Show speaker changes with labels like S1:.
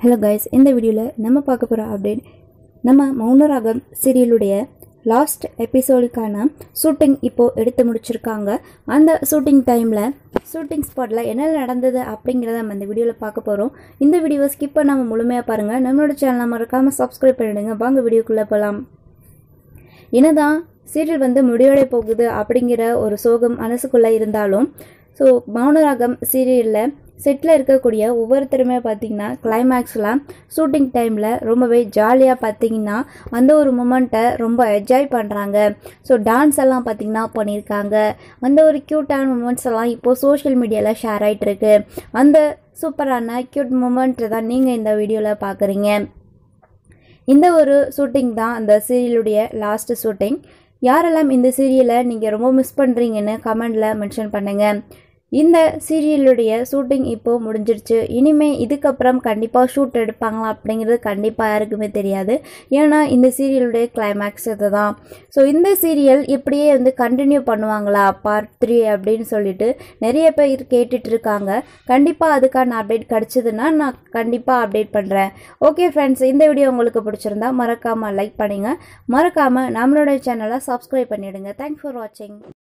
S1: hello guys இந்த வீடியோவில் நம்ம பார்க்க போகிற அப்டேட் நம்ம மௌனராகம் சீரியலுடைய லாஸ்ட் எபிசோடுக்கான ஷூட்டிங் இப்போது எடுத்து முடிச்சிருக்காங்க அந்த ஷூட்டிங் டைமில் ஷூட்டிங் ஸ்பாட்டில் என்ன நடந்தது அப்படிங்கிறத நம்ம இந்த வீடியோவில் பார்க்க போகிறோம் இந்த வீடியோவை ஸ்கிப் பண்ணாமல் முழுமையாக பாருங்கள் நம்மளோட சேனலை மறக்காமல் சப்ஸ்கிரைப் பண்ணிடுங்க வாங்க வீடியோக்குள்ளே போகலாம் என்னதான் சீரியல் வந்து முடிவடை போகுது அப்படிங்கிற ஒரு சோகம் மனசுக்குள்ளே இருந்தாலும் ஸோ மௌனராகம் சீரியலில் செட்டில் இருக்கக்கூடிய ஒவ்வொருத்தருமே பார்த்தீங்கன்னா கிளைமேக்ஸ்லாம் ஷூட்டிங் டைமில் ரொம்பவே ஜாலியாக பார்த்தீங்கன்னா அந்த ஒரு மூமெண்ட்டை ரொம்ப என்ஜாய் பண்ணுறாங்க ஸோ டான்ஸ் எல்லாம் பார்த்தீங்கன்னா பண்ணியிருக்காங்க அந்த ஒரு க்யூட்டான மூமெண்ட்ஸ் எல்லாம் இப்போது சோஷியல் மீடியாவில் ஷேர் ஆகிட்டு இருக்கு அந்த சூப்பரான க்யூட் மூமெண்ட்டை தான் நீங்கள் இந்த வீடியோவில் பார்க்குறீங்க இந்த ஒரு ஷூட்டிங் தான் அந்த சீரியலுடைய லாஸ்ட் ஷூட்டிங் யாரெல்லாம் இந்த சீரியலை நீங்கள் ரொம்ப மிஸ் பண்ணுறீங்கன்னு கமெண்டில் மென்ஷன் பண்ணுங்கள் இந்த சீரியலுடைய ஷூட்டிங் இப்போது முடிஞ்சிருச்சு இனிமே இதுக்கப்புறம் கண்டிப்பாக ஷூட் எடுப்பாங்களா அப்படிங்கிறது கண்டிப்பாக யாருக்குமே தெரியாது ஏன்னா இந்த சீரியலுடைய கிளைமேக்ஸ் இது தான் ஸோ இந்த சீரியல் இப்படியே வந்து கண்டினியூ பண்ணுவாங்களா பார்ட் த்ரீ அப்படின்னு சொல்லிட்டு நிறைய பேர் கேட்டுட்டு இருக்காங்க கண்டிப்பாக அதுக்கான அப்டேட் கிடச்சிதுன்னா நான் கண்டிப்பாக அப்டேட் பண்ணுறேன் ஓகே ஃப்ரெண்ட்ஸ் இந்த வீடியோ உங்களுக்கு பிடிச்சிருந்தா மறக்காமல் லைக் பண்ணுங்கள் மறக்காமல் நம்மளோட சேனலை சப்ஸ்கிரைப் பண்ணிவிடுங்க தேங்க்ஸ் ஃபார் வாட்சிங்